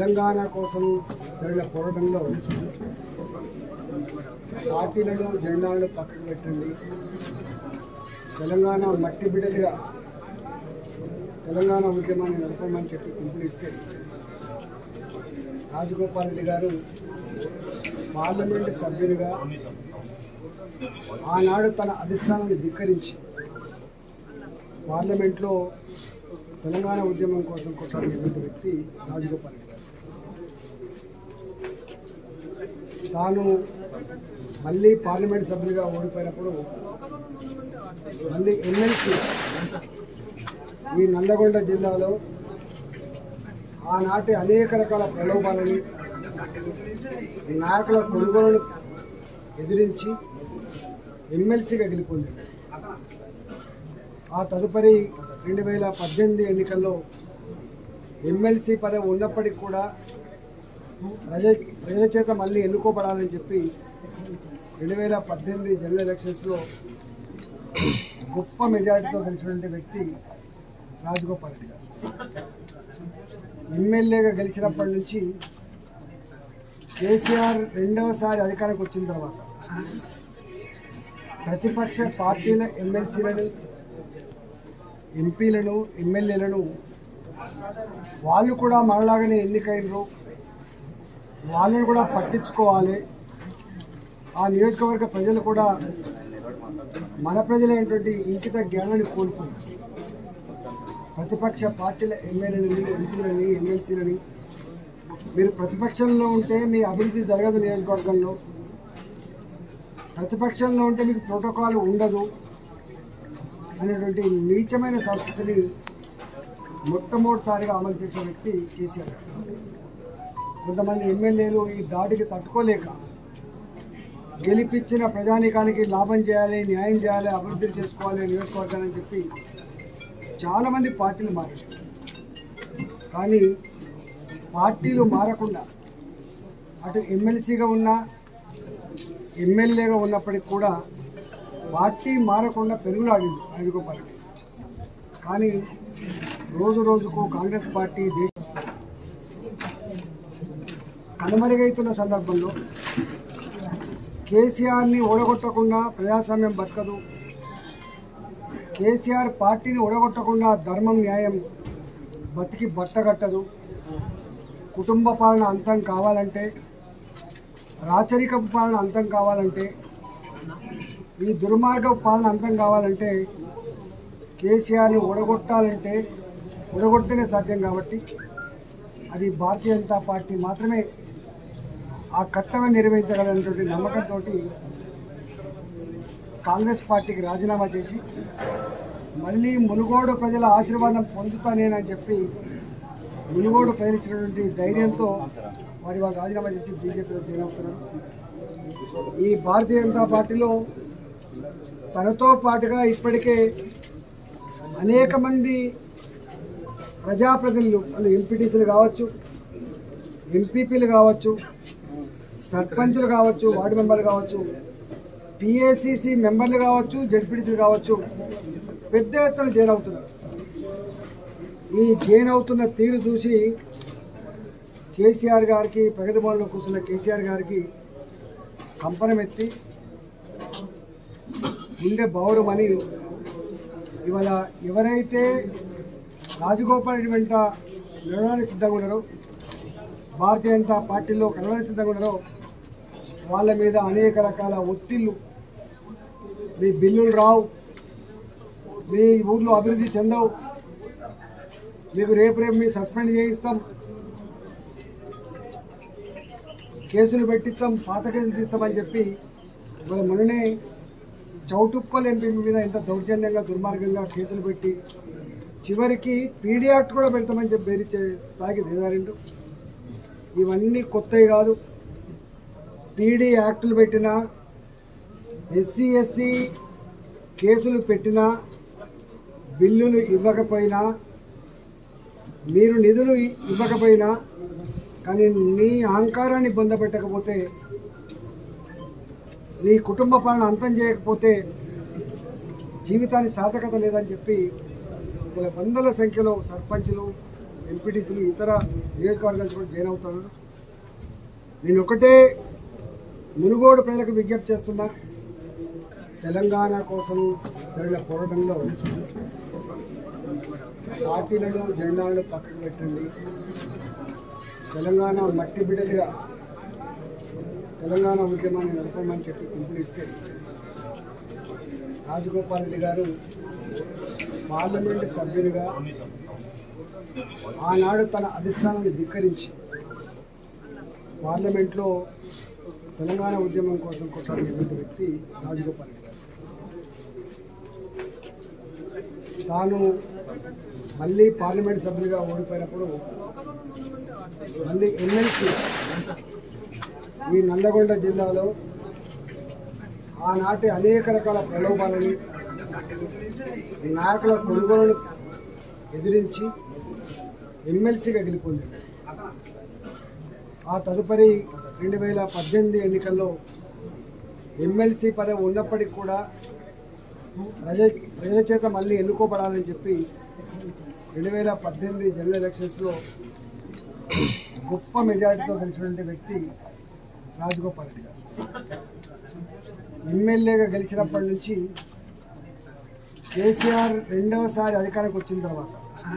తెలంగాణ కోసం జరిగిన పోరాటంలో పార్టీలను జెండాలను పక్కకు పెట్టండి తెలంగాణ మట్టి బిడ్డలుగా తెలంగాణ ఉద్యమాన్ని నడపమని చెప్పి పిలుపునిస్తే రాజగోపాల్ రెడ్డి గారు పార్లమెంటు సభ్యునిగా ఆనాడు తన అధిష్టానాన్ని ధిక్కరించి పార్లమెంట్లో తెలంగాణ ఉద్యమం కోసం కొట్లాడినటువంటి వ్యక్తి రాజగోపాల్ రెడ్డి గారు తాను మళ్ళీ పార్లమెంట్ సభ్యుడిగా ఓడిపోయినప్పుడు మళ్ళీ ఎమ్మెల్సీ ఈ నల్లగొండ జిల్లాలో ఆనాటి అనేక రకాల ప్రలోభాలని నాయకుల కొనుగోలను ఎదిరించి ఎమ్మెల్సీగా గెలుపొంది ఆ తదుపరి రెండు వేల పద్దెనిమిది ఎన్నికల్లో ఎమ్మెల్సీ పదవి ఉన్నప్పటికీ కూడా ప్రజ ప్రజల చేత మళ్ళీ ఎన్నుకోబడాలని చెప్పి రెండు వేల పద్దెనిమిది జనరల్ ఎలక్షన్స్లో గొప్ప మెజారిటీతో గెలిచినటువంటి వ్యక్తి రాజగోపాల్ రెడ్డి గారు ఎమ్మెల్యేగా గెలిచినప్పటి నుంచి కేసీఆర్ రెండవసారి అధికారానికి వచ్చిన తర్వాత ప్రతిపక్ష పార్టీల ఎమ్మెల్సీలను ఎంపీలను ఎమ్మెల్యేలను వాళ్ళు కూడా మనలాగానే ఎన్నికైనరు వాళ్ళని కూడా పట్టించుకోవాలి ఆ నియోజకవర్గ ప్రజలు కూడా మన ప్రజలైనటువంటి ఇంకిత జ్ఞానాన్ని కోల్పోయారు ప్రతిపక్ష పార్టీల ఎమ్మెల్యేలని ఎంపీలని ఎమ్మెల్సీలని మీరు ప్రతిపక్షంలో ఉంటే మీ అభివృద్ధి జరగదు నియోజకవర్గంలో ప్రతిపక్షంలో ఉంటే మీకు ప్రోటోకాల్ ఉండదు అనేటువంటి నీచమైన సంస్కృతిని మొట్టమొదటిసారిగా అమలు చేసిన వ్యక్తి కేసీఆర్ గారు. కొంతమంది ఎమ్మెల్యేలు ఈ దాడికి తట్టుకోలేక గెలిపించిన ప్రజానీకానికి లాభం చేయాలి న్యాయం చేయాలి అభివృద్ధి చేసుకోవాలి నియోజకవర్గాన్ని అని చెప్పి చాలామంది పార్టీలు మారారు కానీ పార్టీలు మారకుండా అటు ఎమ్మెల్సీగా ఉన్నా ఎమ్మెల్యేగా ఉన్నప్పటికి కూడా పార్టీ మారకుండా పెరుగులాడింది రాజగోపాల్ రెడ్డి కానీ రోజు రోజుకు కాంగ్రెస్ పార్టీ దేశ కనుమరుగైతున్న సందర్భంలో కేసీఆర్ని ఓడగొట్టకుండా ప్రజాస్వామ్యం బతకదు కేసీఆర్ పార్టీని ఓడగొట్టకుండా ధర్మం న్యాయం బతికి బట్టగట్టదు కుటుంబ పాలన అంతం కావాలంటే రాచరిక పాలన అంతం కావాలంటే ఈ దుర్మార్గ పాలన అంతం కావాలంటే కేసీఆర్ని ఓడగొట్టాలంటే ఓడగొడితేనే సాధ్యం కాబట్టి అది భారతీయ జనతా పార్టీ మాత్రమే ఆ కర్తవ్యం నిర్వహించగలనటువంటి నమ్మకంతో కాంగ్రెస్ పార్టీకి రాజీనామా చేసి మళ్ళీ మునుగోడు ప్రజల ఆశీర్వాదం పొందుతానేనని చెప్పి మునుగోడు ప్రజలు ఇచ్చినటువంటి ధైర్యంతో వారి వాళ్ళు రాజీనామా చేసి బీజేపీలో జాయిన్ అవుతున్నారు ఈ భారతీయ జనతా పార్టీలో తనతో పాటుగా ఇప్పటికే అనేక మంది ప్రజాప్రతినిధులు వాళ్ళు ఎంపీటీసీలు కావచ్చు ఎంపీపీలు కావచ్చు సర్పంచులు కావచ్చు వార్డు మెంబర్లు కావచ్చు పిఏసిసి మెంబర్లు కావచ్చు జడ్పీటీసీలు కావచ్చు పెద్ద ఎత్తున జైన్ అవుతున్నారు ఈ జైన్ అవుతున్న తీరు చూసి కేసీఆర్ గారికి ప్రగతి భవన్లో కూర్చున్న కేసీఆర్ గారికి కంపనం ఎత్తి గుండె బౌరమని ఇవాళ ఎవరైతే రాజగోపాల్ రెడ్డి వెంట నడవడానికి సిద్ధంగా ఉన్నారో భారతీయ జనతా పార్టీలో కలవడానికి సిద్ధంగా ఉన్నారో వాళ్ళ మీద అనేక రకాల ఒత్తిళ్ళు మీ బిల్లులు రావు మీ ఊర్లో అభివృద్ధి చెందవు మీకు రేపు రేపు మీ సస్పెండ్ చేయిస్తాం కేసులు పెట్టిస్తాం పాత కేసులు తీస్తామని చెప్పి ఇవాళ మొన్ననే చౌటుప్పల్ ఎంపీ మీద ఎంత దౌర్జన్యంగా దుర్మార్గంగా కేసులు పెట్టి చివరికి పీడీ యాక్ట్ కూడా పెడతామని చెప్పి బెదిరించే స్థాయికి దిగారిండు ఇవన్నీ కొత్తవి కాదు పీడీ యాక్టులు పెట్టినా ఎస్సీ ఎస్టీ కేసులు పెట్టినా బిల్లులు ఇవ్వకపోయినా మీరు నిధులు ఇ- ఇవ్వకపోయినా కానీ నీ అహంకారాన్ని పొందబెట్టకపోతే నీ కుటుంబ పాలన అంతం చేయకపోతే జీవితానికి సార్థకత లేదని చెప్పి ఇలా వందల సంఖ్యలో సర్పంచులు ఎంపీటీసీలు ఇతర నియోజకవర్గాల నుంచి కూడా జాయిన్ అవుతున్నారు నేను ఒకటే మునుగోడు ప్రజలకు విజ్ఞప్తి చేస్తున్నా తెలంగాణ కోసం జరిగిన పోరాటంలో పార్టీలను జెండాలను పక్కకు పెట్టండి తెలంగాణ మట్టి బిడ్డలుగా తెలంగాణ ఉద్యమాన్ని నడపమని చెప్పి పిలుపునిస్తే రాజగోపాల్ రెడ్డి గారు పార్లమెంట్ సభ్యునిగా ఆనాడు తన అధిష్టానాన్ని ధిక్కరించి పార్లమెంట్లో తెలంగాణ ఉద్యమం కోసం కొట్లాడినటువంటి వ్యక్తి రాజగోపాల్ రెడ్డి గారు తాను మళ్ళీ పార్లమెంట్ సభ్యులుగా ఓడిపోయినప్పుడు మళ్ళీ ఎమ్మెల్సీ ఈ నల్లగొండ జిల్లాలో ఆనాటి అనేక రకాల ప్రలోభాలని నాయకుల కొనుగోలును ఎదిరించి ఎమ్మెల్సీగా గెలుపొందాడు ఆ తదుపరి రెండు వేల పద్దెనిమిది ఎన్నికల్లో ఎమ్మెల్సీ పదవి ఉన్నప్పటికీ కూడా ప్రజ ప్రజల చేత మళ్ళీ ఎన్నుకోబడాలని చెప్పి రెండు వేల పద్దెనిమిది జనరల్ ఎలక్షన్స్లో గొప్ప మెజారిటీతో గెలిచినటువంటి వ్యక్తి రాజగోపాల్ రెడ్డి గారు ఎమ్మెల్యేగా గెలిచినప్పటి నుంచి కేసీఆర్ రెండవసారి అధికారానికి వచ్చిన తర్వాత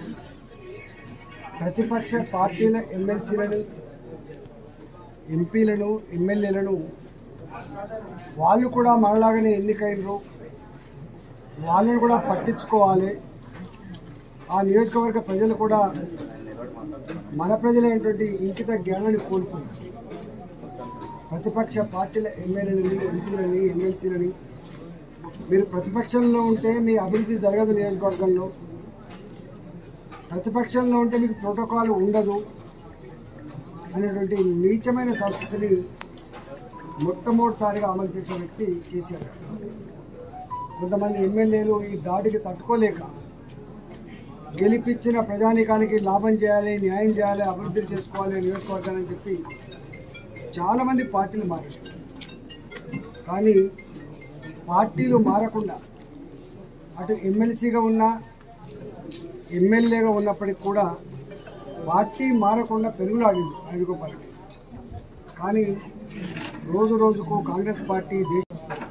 ప్రతిపక్ష పార్టీల ఎమ్మెల్సీలను ఎంపీలను ఎమ్మెల్యేలను వాళ్ళు కూడా మనలాగానే ఎన్నికైనరు వాళ్ళని కూడా పట్టించుకోవాలి ఆ నియోజకవర్గ ప్రజలు కూడా మన ప్రజలైనటువంటి ఇంకిత జ్ఞానాన్ని కోల్పోయింది ప్రతిపక్ష పార్టీల ఎమ్మెల్యేలని ఎంపీలని ఎమ్మెల్సీలని మీరు ప్రతిపక్షంలో ఉంటే మీ అభివృద్ధి జరగదు నియోజకవర్గంలో ప్రతిపక్షంలో ఉంటే మీకు ప్రోటోకాల్ ఉండదు అనేటువంటి నీచమైన సంస్కృతిని మొట్టమొదటిసారిగా అమలు చేసిన వ్యక్తి కేసీఆర్ గారు కొంతమంది ఎమ్మెల్యేలు ఈ దాడికి తట్టుకోలేక గెలిపించిన ప్రజానీకానికి లాభం చేయాలి న్యాయం చేయాలి అభివృద్ధి చేసుకోవాలి నియోజకవర్గాలని చెప్పి చాలామంది పార్టీలు మారారు కానీ పార్టీలు మారకుండా అటు ఎమ్మెల్సీగా ఉన్న ఎమ్మెల్యేగా ఉన్నప్పటికి కూడా పార్టీ మారకుండా పెరుగులాడింది రాజగోపాల్ రెడ్డి కానీ రోజు రోజుకు కాంగ్రెస్ పార్టీ దేశ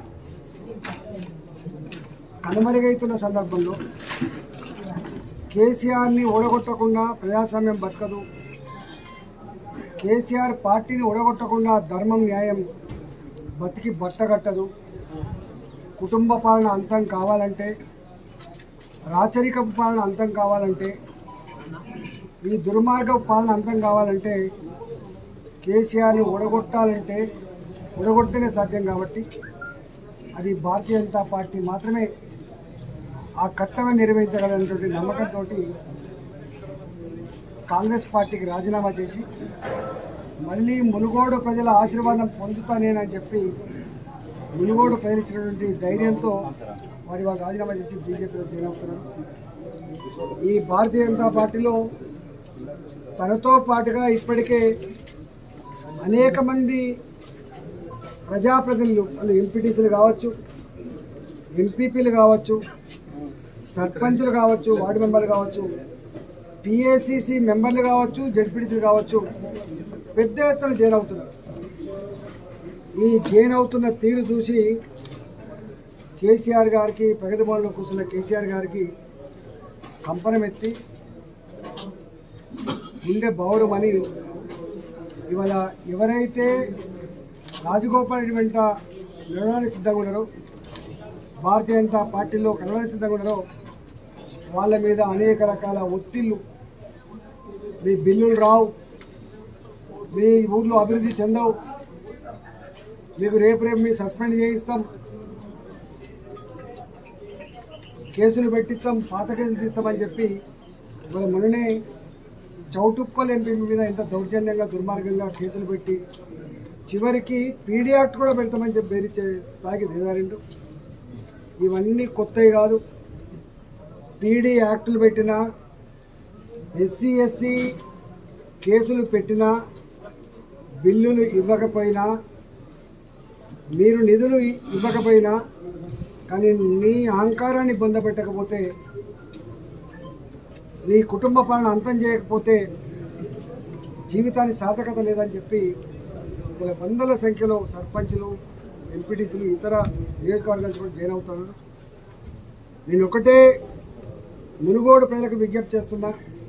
కనుమరుగైతున్న సందర్భంలో కేసీఆర్ని ఓడగొట్టకుండా ప్రజాస్వామ్యం బతకదు కేసీఆర్ పార్టీని ఓడగొట్టకుండా ధర్మం న్యాయం బతికి బట్టగట్టదు కుటుంబ పాలన అంతం కావాలంటే రాచరిక పాలన అంతం కావాలంటే ఈ దుర్మార్గ పాలన అంతం కావాలంటే కేసీఆర్ని ఓడగొట్టాలంటే ఓడగొడితేనే సాధ్యం కాబట్టి అది భారతీయ జనతా పార్టీ మాత్రమే ఆ కర్తవ్యం నిర్వహించగలనటువంటి నమ్మకంతో కాంగ్రెస్ పార్టీకి రాజీనామా చేసి మళ్ళీ మునుగోడు ప్రజల ఆశీర్వాదం పొందుతానేనని చెప్పి మునుగోడు ప్రజలు ఇచ్చినటువంటి ధైర్యంతో వారి వాళ్ళు రాజీనామా చేసి బీజేపీలో జాయిన్ అవుతున్నారు ఈ భారతీయ జనతా పార్టీలో తనతో పాటుగా ఇప్పటికే అనేక మంది ప్రజాప్రతినిధులు వాళ్ళు ఎంపీటీసీలు కావచ్చు ఎంపీపీలు కావచ్చు సర్పంచులు కావచ్చు వార్డు మెంబర్లు కావచ్చు పిఏసిసి మెంబర్లు కావచ్చు జడ్పీటీసీలు కావచ్చు పెద్ద ఎత్తున జైన్ అవుతున్నారు ఈ జైన్ అవుతున్న తీరు చూసి కేసీఆర్ గారికి ప్రగతి భవన్లో కూర్చున్న కేసీఆర్ గారికి కంపనం ఎత్తి గుండె బౌరమని ఇవాళ ఎవరైతే రాజగోపాల్ రెడ్డి వెంట నడవడానికి సిద్ధంగా ఉన్నారో భారతీయ జనతా పార్టీలో కలవడానికి సిద్ధంగా ఉన్నారో వాళ్ళ మీద అనేక రకాల ఒత్తిళ్ళు మీ బిల్లులు రావు మీ ఊర్లో అభివృద్ధి చెందవు మీకు రేపు రేపు మీ సస్పెండ్ చేయిస్తాం కేసులు పెట్టిస్తాం పాత కేసులు తీస్తామని చెప్పి ఇవాళ మొన్ననే చౌటుప్పల్ ఎంపీ మీద ఎంత దౌర్జన్యంగా దుర్మార్గంగా కేసులు పెట్టి చివరికి పీడీ యాక్ట్ కూడా పెడతామని చెప్పి బెదిరించే స్థాయికి దిగారిండు ఇవన్నీ కొత్తవి కాదు పీడీ యాక్టులు పెట్టినా ఎస్సీ ఎస్టీ కేసులు పెట్టినా బిల్లులు ఇవ్వకపోయినా మీరు నిధులు ఇ- ఇవ్వకపోయినా కానీ నీ అహంకారాన్ని పొందబెట్టకపోతే నీ కుటుంబ పాలన అంతం చేయకపోతే జీవితానికి సార్థకత లేదని చెప్పి ఇలా వందల సంఖ్యలో సర్పంచులు ఎంపీటీసీలు ఇతర నియోజకవర్గాల నుంచి కూడా జాయిన్ అవుతున్నారు నేను ఒకటే మునుగోడు ప్రజలకు విజ్ఞప్తి చేస్తున్నా